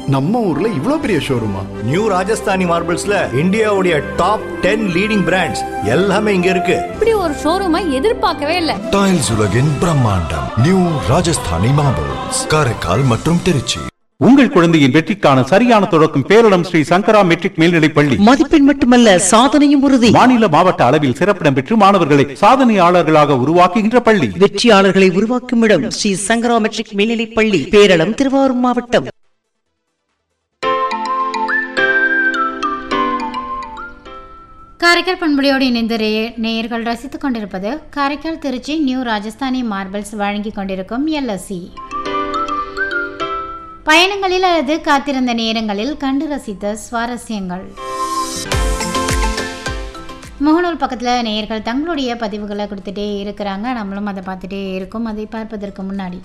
நம்ம ஊர்ல இவ்ளோ பெரிய ஷோரூமா நியூ ராஜஸ்தானி மார்பிள்ஸ்ல இந்தியாவுடைய டாப் டென் லீடிங் பிராண்ட்ஸ் எல்லாமே இங்க இருக்கு இப்படி ஒரு ஷோரூமை எதிர்பார்க்கவே இல்லை டைல்ஸ் உலகின் பிரம்மாண்டம் நியூ ராஜஸ்தானி மார்பிள்ஸ் காரைக்கால் மற்றும் திருச்சி உங்கள் குழந்தையின் வெற்றிக்கான சரியான தொடக்கம் பேரிடம் ஸ்ரீ சங்கரா மெட்ரிக் மேல்நிலைப் பள்ளி மதிப்பெண் மட்டுமல்ல சாதனையும் உறுதி மாநில மாவட்ட அளவில் சிறப்பிடம் பெற்று மாணவர்களை சாதனையாளர்களாக உருவாக்குகின்ற பள்ளி வெற்றியாளர்களை உருவாக்கும் இடம் ஸ்ரீ சங்கரா மெட்ரிக் மேல்நிலைப் பள்ளி பேரளம் திருவாரூர் மாவட்டம் காரைக்கால் பண்புலியோடு இணைந்த ரே- நேயர்கள் ரசித்துக் கொண்டிருப்பது காரைக்கால் திருச்சி நியூ ராஜஸ்தானி மார்பிள்ஸ் வழங்கிக் கொண்டிருக்கும் எல்எஸ்சி பயணங்களில் அல்லது காத்திருந்த நேரங்களில் கண்டு ரசித்த சுவாரஸ்யங்கள் முகநூல் பக்கத்தில் நேயர்கள் தங்களுடைய பதிவுகளை கொடுத்துட்டே இருக்கிறாங்க நம்மளும் அதை பார்த்துட்டே இருக்கோம் அதை பார்ப்பதற்கு முன்னாடி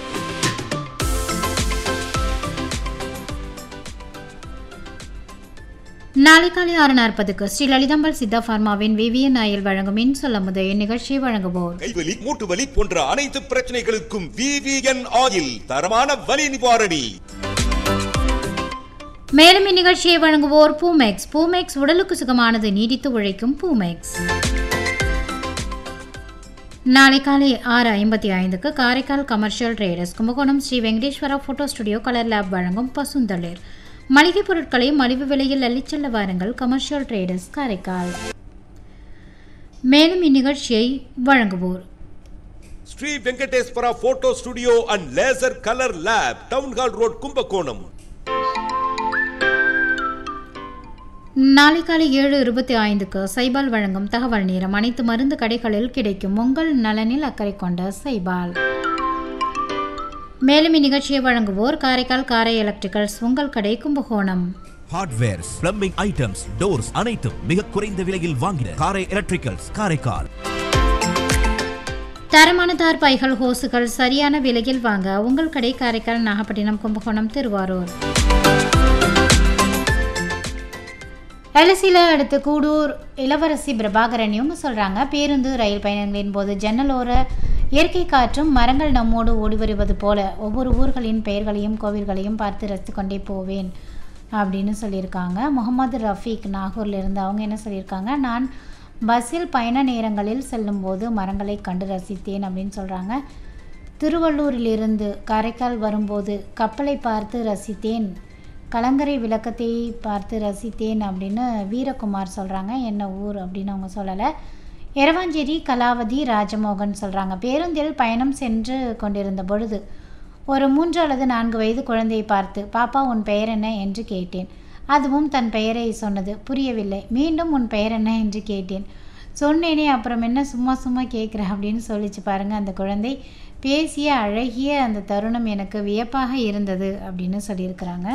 நாளை காலை ஆறு நாற்பதுக்கு ஸ்ரீ லலிதாம்பாள் சித்தா பார்மாவின் விவிஎன் ஆயில் வழங்கும் இன் சொல்ல முதல் இந்நிகழ்ச்சியை வழங்குவோர் கைவலி மூட்டு வலி போன்ற அனைத்து பிரச்சனைகளுக்கும் விவிஎன் ஆயில் தரமான வலி நிவாரணி மேலும் இந்நிகழ்ச்சியை வழங்குவோர் பூமெக்ஸ் பூமெக்ஸ் உடலுக்கு சுகமானது நீடித்து உழைக்கும் பூமெக்ஸ் நாளை காலை ஆறு ஐம்பத்தி ஐந்துக்கு Karaikal commercial traders Kumbakonam Sri Venkateswara photo studio colour lab வழங்கும் பசுந்தளிர் மளிகை பொருட்களை மலிவு விலையில் அள்ளிச் செல்ல வாருங்கள் கமர்ஷியல் ட்ரேடர்ஸ் காரைக்கால் மேலும் இந்நிகழ்ச்சியை வழங்குவோர் Sri Venkateswara photo studio and laser colour lab town hall road Kumbakonam நாளை காலை ஏழு இருபத்தி ஐந்துக்கு சைபால் வழங்கும் தகவல் நேரம் அனைத்து மருந்து கடைகளில் கிடைக்கும் உங்கள் நலனில் அக்கறை கொண்ட சைபால் மேலும் இந்நிகழ்ச்சியை வழங்குவோர் காரைக்கால் காரை எலக்ட்ரிக்கல்ஸ் உங்கள் கடை Kumbakonam hardwares plumbing items doors அனைத்தும் மிக குறைந்த விலையில் வாங்கின காரை எலக்ட்ரிக்கல்ஸ் காரைக்கால் தரமான தார் பைகள் ஹோசுகள் சரியான விலையில் வாங்க உங்கள் கடை காரைக்கால் நாகப்பட்டினம் கும்பகோணம் திருவாரூர் எல்எஸ்சியில் அடுத்து கூடூர் இளவரசி பிரபாகரன் இவங்க சொல்கிறாங்க பேருந்து ரயில் பயணங்களின் போது ஜன்னலோர இயற்கை காற்றும் மரங்கள் நம்மோடு ஓடி வருவது போல ஒவ்வொரு ஊர்களின் பெயர்களையும் கோவில்களையும் பார்த்து ரசித்து கொண்டே போவேன் அப்படின்னு சொல்லியிருக்காங்க முகமது ரஃபீக் நாகூர்ல இருந்து அவங்க என்ன சொல்லியிருக்காங்க நான் பஸ்ஸில் பயண நேரங்களில் செல்லும்போது மரங்களை கண்டு ரசித்தேன் அப்படின்னு சொல்கிறாங்க திருவள்ளூரிலிருந்து காரைக்கால் வரும்போது கப்பலை பார்த்து ரசித்தேன் கலங்கரை விளக்கத்தை பார்த்து ரசித்தேன் அப்படின்னு வீரகுமார் சொல்கிறாங்க என்ன ஊர் அப்படின்னு அவங்க சொல்லலை எரவாஞ்சேரி கலாவதி ராஜமோகன் சொல்கிறாங்க பேருந்தில் பயணம் சென்று கொண்டிருந்த பொழுது ஒரு மூன்று அல்லது நான்கு வயது குழந்தையை பார்த்து பாப்பா உன் பெயர் என்ன என்று கேட்டேன் அதுவும் தன் பெயரை சொன்னது புரியவில்லை மீண்டும் உன் பெயர் என்ன என்று கேட்டேன் சொன்னேனே அப்புறம் என்ன சும்மா சும்மா கேட்குற அப்படின்னு சொல்லிச்சு பாருங்க அந்த குழந்தை பேசிய அழகிய அந்த தருணம் எனக்கு வியப்பாக இருந்தது அப்படின்னு சொல்லியிருக்கிறாங்க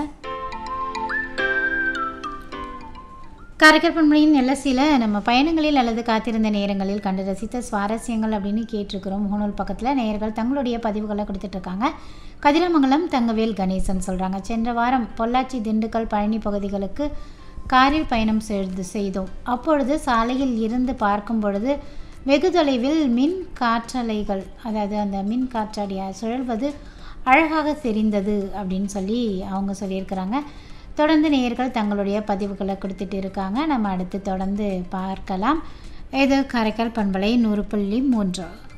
காரைக்கால் பண்பலையின் எல்எஸ்சியில் நம்ம பயணங்களில் அல்லது காத்திருந்த நேரங்களில் கண்டு ரசித்த சுவாரஸ்யங்கள் அப்படின்னு கேட்டிருக்கிறோம் முகநூல் பக்கத்தில் நேயர்கள் தங்களுடைய பதிவுகளை கொடுத்துட்ருக்காங்க கதிரமங்கலம் தங்கவேல் கணேசன் சொல்கிறாங்க சென்ற வாரம் பொள்ளாச்சி திண்டுக்கல் பழனி பகுதிகளுக்கு காரில் பயணம் செய்து செய்தோம் அப்பொழுது சாலையில் இருந்து பார்க்கும் பொழுது வெகு தொலைவில் மின் காற்றலைகள் அதாவது அந்த மின் காற்றாடியா சுழல்வது அழகாக தெரிந்தது அப்படின்னு சொல்லி அவங்க சொல்லியிருக்கிறாங்க தொடர்ந்து நேயர்கள் தங்களுடைய பதிவுகளை கொடுத்துட்டு இருக்காங்க நம்ம அடுத்து தொடர்ந்து பார்க்கலாம் இது காரைக்கால் பண்பலை நூறு புள்ளி மூன்று